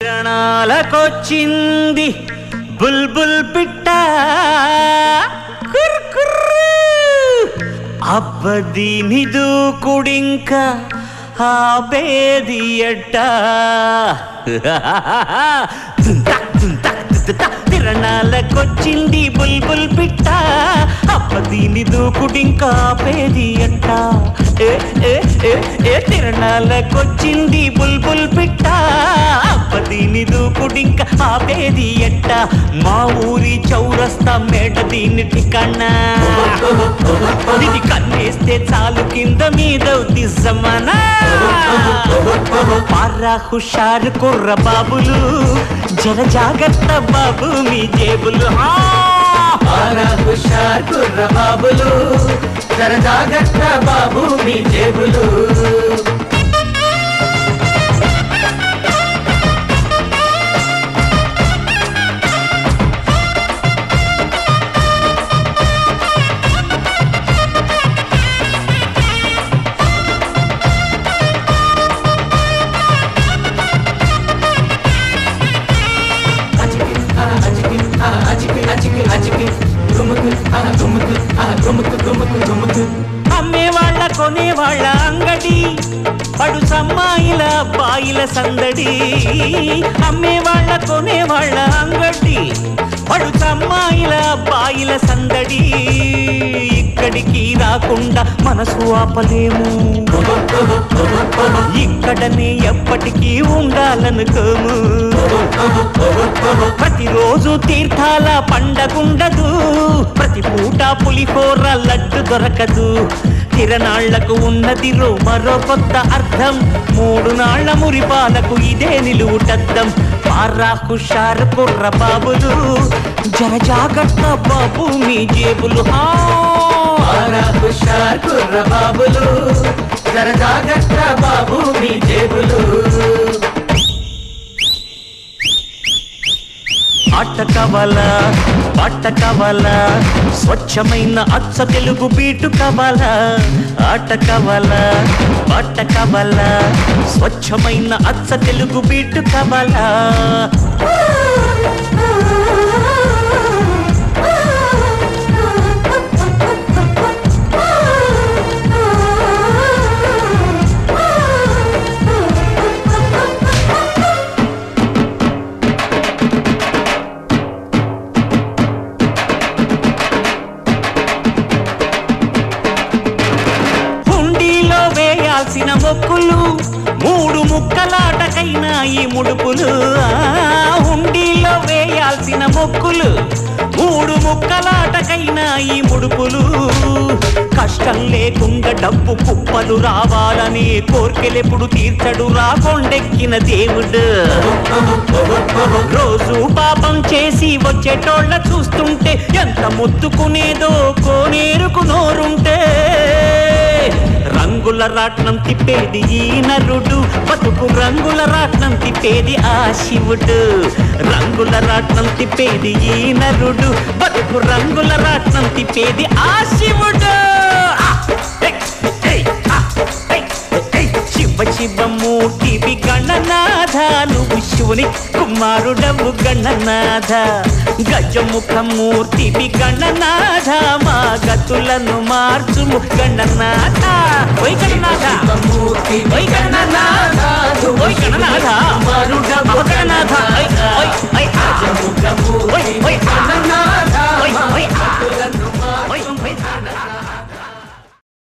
రణాలకొచ్చింది బుల్బుల్ పిట్ట కుర్ కుర్రు. అబ్బది నిదు కుడింక ఆపేది ఎట్ట తుంటక్ తుంటక్ తుతుట. తిరణాలకొచ్చింది బుల్బుల్ పిట్ట అప్పది నిదు కుడింక ఆపేది ఎట్ట ఏ ఏ ఏ ఏ తిరణాలకొచ్చింది బుల్బుల్ పిట్ట అప్పది నిదు కుడింక ఆపేది ఎట్ట మా ఊరి చౌరస్తా మేట దీని ఠికానా ఇది కన్నేస్తే చాలు కింద మీద దిశమనా పారా హుషారు కుర్ర బాబులు జర జాగ్రత్త బాబు మీ జేబులు ఆ! ఆరా హుషార్ కుర్ర బాబులు జర జాగ్రత్త బాబు మీ జేబులు అచికి ఆ అచికి ఆ అచికి అచికి అచికి గుముకు ఆ గుముకు ఆ గుముకు గుముకు గుముకు అమ్మేవాళ్ళ కొనేవాళ్ళ అంగడి పడు సమ్మాయిల బాయిల సందడి అమ్మేవాళ్ళ కొనేవాళ్ళ అంగడి పడు సమ్మాయిల బాయిల సందడి ఇక్కడికి రాకుండా మనసు ఆపలేము ఇక్కడనే ఎప్పటికీ ఉండాలనుకోము ప్రతిరోజు తీర్థాల పండగుండదు ప్రతి పూట పులిహోర లడ్డు దొరకదు తిరనాళ్లకు ఉన్నది రో మరో కొత్త అర్థం మూడు నాళ్ల మురిపాలకు ఇదే నిలువుటద్దం పారా హుషారు కుర్ర బాబులు జర జాగ్రత్త బాబు మీ జేబులు హా ఆరా హుషార్ కుర్ర బాబులు జర జాగ్రత్త బాబు మీ జేబులు ఆట కావాలా పాట కావాలా స్వచ్ఛమైన అచ్చ తెలుగు బీటు కావాలా ఆట కావాలా పాట కావాలా స్వచ్ఛమైన అచ్చ తెలుగు బీటు కావాలా హుండీలో వేయాల్సిన మొక్కులు మూడు ముక్కలాటకైనా ఈ ముడుపులు ఆ, హుండీలో వేయాల్సిన మొక్కులు మూడు ముక్కలాటకైనా ఈ ముడుపులు కష్టం లేకుండా డబ్బు కుప్పలు రావాలని కోర్కెలెప్పుడు తీర్చడు రాకొండెక్కిన దేవుడు రోజు పాపం చేసి వచ్చేటోళ్ళ చూస్తుంటే ఎంత ముత్తుకునేదో కోనేరుకు నోరుంటే రంగుల రాట్నం తిప్పేది ఈ నరుడు బతుకు రంగుల రాట్నం తిప్పేది ఆ శివుడు రంగుల రాట్నం తిప్పేది ఈ నరుడు బతుకు రంగుల రాట్నం తిప్పేది ఆ శివుడు ఆ! ఏయ్! ఏయ్! ఆ! ఏయ్! ఏయ్! శివ శివ మూర్తివి గణనాథ నువ్వు శివుని కుమారుడవు గణనాథ గజముఖ మూర్తివి గణనాథ మా గతులను మార్చుము గణనాథ ఓయ్ గణనాథ మూర్తి ఓయ్ గణనాథ ఓయ్ గణనాథ మరుడవు గణనాథ ఓయ్